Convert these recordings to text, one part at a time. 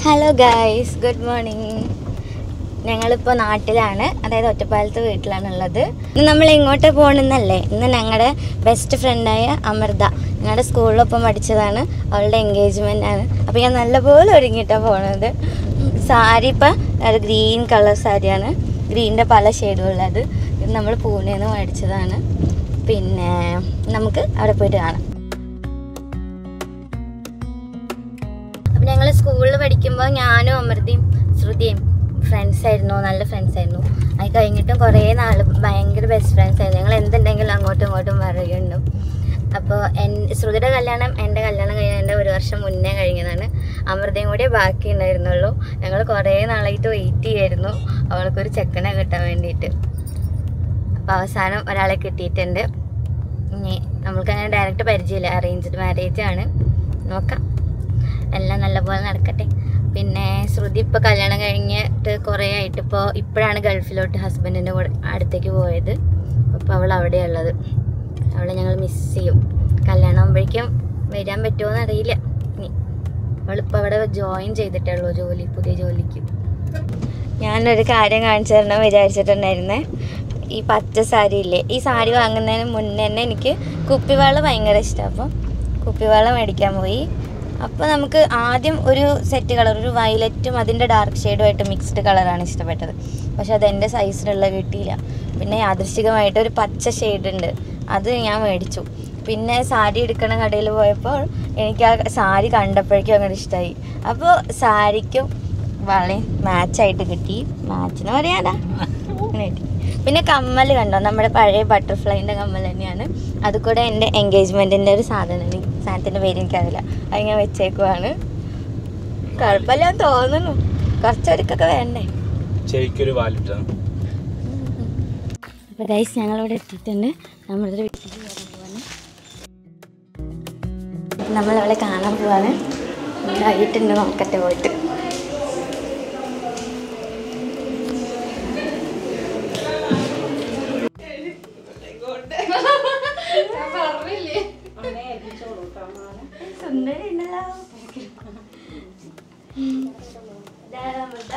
Hello guys good morning ഞങ്ങളിപ്പോൾ നാട്ടിലാണ് അതായത് ഒറ്റപ്പാലത്ത് വീട്ടിലാണുള്ളത് ഇന്ന് നമ്മൾ ഇങ്ങോട്ട് പോകണമെന്നല്ലേ ഇന്ന് ഞങ്ങളുടെ ബെസ്റ്റ് ഫ്രണ്ടായ അമൃത ഞങ്ങളുടെ സ്കൂളിലൊപ്പം പഠിച്ചതാണ് അവളുടെ എൻഗേജ്മെൻ്റ് ആണ് അപ്പോൾ ഞാൻ നല്ലപോലെ ഒരുങ്ങിയിട്ടാണ് പോണത് സാരി ഇപ്പം ഒരു ഗ്രീൻ കളർ സാരിയാണ് ഗ്രീനിൻ്റെ പല ഷെയ്ഡും ഉള്ളത് ഇത് നമ്മൾ പൂനെയിൽ നിന്ന് മേടിച്ചതാണ് പിന്നെ നമുക്ക് അവിടെ പോയിട്ട് കാണാം അപ്പം ഞങ്ങൾ സ്കൂളിൽ പഠിക്കുമ്പോൾ ഞാനും അമൃതയും ശ്രുതിയും ഫ്രണ്ട്സ് ആയിരുന്നു നല്ല ഫ്രണ്ട്സ് ആയിരുന്നു അത് കഴിഞ്ഞിട്ടും കുറേ നാൾ ഭയങ്കര ബെസ്റ്റ് ഫ്രണ്ട്സ് ആയിരുന്നു ഞങ്ങൾ എന്തുണ്ടെങ്കിലും അങ്ങോട്ടും ഇങ്ങോട്ടും പറയുന്നു അപ്പോൾ എൻ ശ്രുതിയുടെ കല്യാണം എൻ്റെ കല്യാണം കഴിഞ്ഞതിൻ്റെ ഒരു വർഷം മുന്നേ കഴിഞ്ഞതാണ് അമൃതയും കൂടി ബാക്കി ഉണ്ടായിരുന്നുള്ളൂ ഞങ്ങൾ കുറേ നാളായിട്ട് വെയിറ്റ് ചെയ്യായിരുന്നു അവൾക്കൊരു ചെക്കനെ കിട്ടാൻ വേണ്ടിയിട്ട് അപ്പോൾ അവസാനം ഒരാളെ കിട്ടിയിട്ടുണ്ട് ഇനി നമ്മൾക്കങ്ങനെ ഡയറക്റ്റ് പരിചയമില്ല അറേഞ്ച്ഡ് മാരേജ് ആണ് നോക്കാം എല്ലാം നല്ലപോലെ നടക്കട്ടെ പിന്നെ ശ്രുതി ഇപ്പോൾ കല്യാണം കഴിഞ്ഞിട്ട് കുറേ ആയിട്ട് ഇപ്പോൾ ഇപ്പോഴാണ് ഗൾഫിലോട്ട് ഹസ്ബൻഡിൻ്റെ കൂടെ അടുത്തേക്ക് പോയത് അപ്പോൾ അവൾ അവിടെയുള്ളത് അവളെ ഞങ്ങൾ മിസ് ചെയ്യും കല്യാണം ആകുമ്പോഴേക്കും വരാൻ പറ്റുമോ എന്നറിയില്ല ഇനി അവളിപ്പോൾ അവിടെ ജോയിൻ ചെയ്തിട്ടേ ഉള്ളൂ ജോലി പുതിയ ജോലിക്ക് ഞാനൊരു കാര്യം കാണിച്ചു തരണം വിചാരിച്ചിട്ടുണ്ടായിരുന്നേ ഈ പച്ച സാരി ഇല്ലേ ഈ സാരി വാങ്ങുന്നതിന് മുന്നേ തന്നെ എനിക്ക് കുപ്പിവാള ഭയങ്കര ഇഷ്ടമാണ് അപ്പം കുപ്പിവാള മേടിക്കാൻ പോയി അപ്പോൾ നമുക്ക് ആദ്യം ഒരു സെറ്റ് കളർ ഒരു വയലറ്റും അതിൻ്റെ ഡാർക്ക് ഷെയ്ഡുമായിട്ട് മിക്സ്ഡ് കളറാണ് ഇഷ്ടപ്പെട്ടത് പക്ഷെ അത് എൻ്റെ സൈസിലുള്ള കിട്ടിയില്ല പിന്നെ യാദൃശികമായിട്ട് ഒരു പച്ച ഷെയ്ഡ് ഉണ്ട് അത് ഞാൻ മേടിച്ചു പിന്നെ സാരി എടുക്കണ കടയിൽ പോയപ്പോൾ എനിക്ക് ആ സാരി കണ്ടപ്പോഴേക്കും അങ്ങോട്ട് ഇഷ്ടമായി അപ്പോൾ സാരിക്കും വളയും മാച്ചായിട്ട് കിട്ടി മാച്ചിന് പറയാനാ അങ്ങനെ കിട്ടി പിന്നെ കമ്മൽ കണ്ടോ നമ്മുടെ പഴയ ബട്ടർഫ്ലൈൻ്റെ കമ്മൽ തന്നെയാണ് അത് കൂടെ എൻ്റെ എൻഗേജ്മെൻറ്റിൻ്റെ ഒരു സാധനം സാധനത്തിൻ്റെ പേര് എനിക്കറിയില്ല അത് ഞാൻ വെച്ചേക്കുവാണ് കുഴപ്പമില്ല തോന്നുന്നു കുറച്ചൊരുക്കൊക്കെ വേണ്ടേ ചെവിക്കൊരു വാലിട്ടാണ് അപ്പോൾ ഗൈസ് ഞങ്ങളിവിടെ എത്തിയിട്ടുണ്ട് നമ്മുടെ വീട്ടിലേക്ക് വരാൻ പോവാണ് നമ്മളവളെ കാണാൻ പോവാണ് ആയിട്ടുണ്ട് നോക്കട്ടെ പോയിട്ട് സുന്ദരിയുണ്ടല്ലോ ഇതാരാ അമൃത?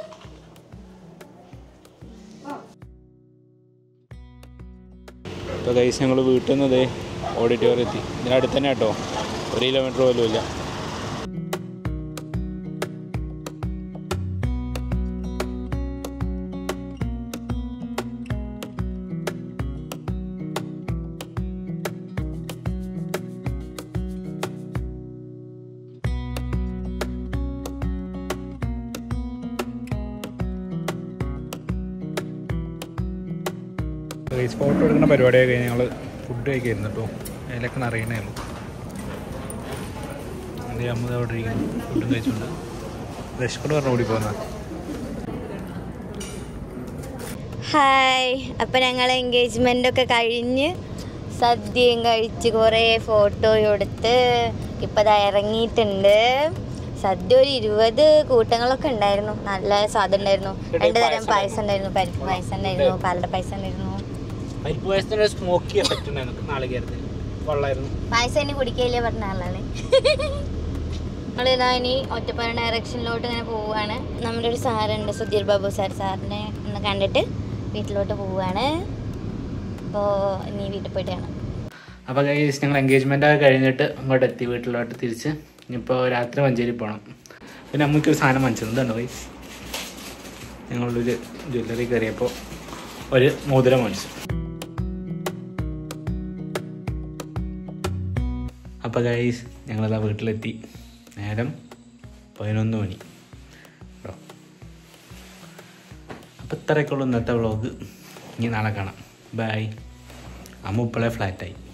ഇപ്പോൾ കൈസ് ഞങ്ങൾ വീട്ടിൽ നിന്ന് ദേ ഓഡിറ്റോറിയം എത്തി ഇതിനടുത്ത് തന്നെ കേട്ടോ ഒരു കിലോമീറ്റർ പോലും ഇല്ല റേസ് ഫോട്ടോ എടുക്കുന്ന പരിപാടിയൊക്കെ കഴിഞ്ഞ് ഞങ്ങൾ ഫുഡ് കഴിക്കായിരുന്നു കേട്ടോ അതിലൊക്കെ നിറയണേ ഉള്ളൂ എൻ്റെ അമ്മ അവിടെ ഇരിക്കുന്നു ഫുഡും കഴിച്ചുകൊണ്ട് വിശക്കോട് പറഞ്ഞ ഓടി പോകുന്ന ഹായ് അപ്പം ഞങ്ങൾ എൻഗേജ്മെൻ്റ് ഒക്കെ കഴിഞ്ഞ് സദ്യയും കഴിച്ച് കുറേ ഫോട്ടോയും എടുത്ത് ഇപ്പം ദാ ഇറങ്ങിയിട്ടുണ്ട് സദ്യ ഒരു ഇരുപത് കൂട്ടങ്ങളൊക്കെ ഉണ്ടായിരുന്നു നല്ല സ്വാദം ഉണ്ടായിരുന്നു രണ്ട് തരം പായസം ഉണ്ടായിരുന്നു പരിപ്പ് പായസം ഉണ്ടായിരുന്നു പാലട പായസം ഉണ്ടായിരുന്നു പരിപ്പ് സ്മോക്കി എഫക്റ്റ് ഉണ്ടായിരുന്നു നാളികേരത്തിൽ കൊള്ളായിരുന്നു പായസം ഇനി കുടിക്കയില്ലേ പറഞ്ഞ ആളാണ് നമ്മളിതാ ഇനി ഒറ്റപ്പാലം ഡയറക്ഷനിലോട്ട് ഇങ്ങനെ പോവുകയാണ് നമ്മുടെ ഒരു സാറുണ്ട് സുധീർ ബാബു സാർ സാറിനെ ഒന്ന് കണ്ടിട്ട് വീട്ടിലോട്ട് പോവുകയാണ് അപ്പോൾ ഇനി വീട്ടിൽ പോയിട്ട് കാണാം അപ്പോൾ ഗൈസ് ഞങ്ങൾ എൻഗേജ്മെൻ്റ് ഒക്കെ കഴിഞ്ഞിട്ട് അങ്ങോട്ട് എത്തി വീട്ടിലോട്ട് തിരിച്ച് ഇനിയിപ്പോൾ രാത്രി മഞ്ചേരി പോകണം പിന്നെ അമ്മയ്ക്കൊരു സാധനം വാങ്ങിച്ചിട്ടുണ്ട് ഗൈസ് ഞങ്ങളൊരു ജ്വല്ലറി കയറിയപ്പോൾ ഒരു മോതിരം വാങ്ങിച്ചു അപ്പോൾ ഗൈസ് ഞങ്ങളതാ വീട്ടിലെത്തി നേരം പതിനൊന്ന് മണി കേട്ടോ അപ്പോൾ ഇത്രയൊക്കെയുള്ളൂ ഇന്നത്തെ വ്ളോഗ് ഇനി നാളെ കാണാം ബൈ അമ്മ ഇപ്പോഴേ ഫ്ലാറ്റായി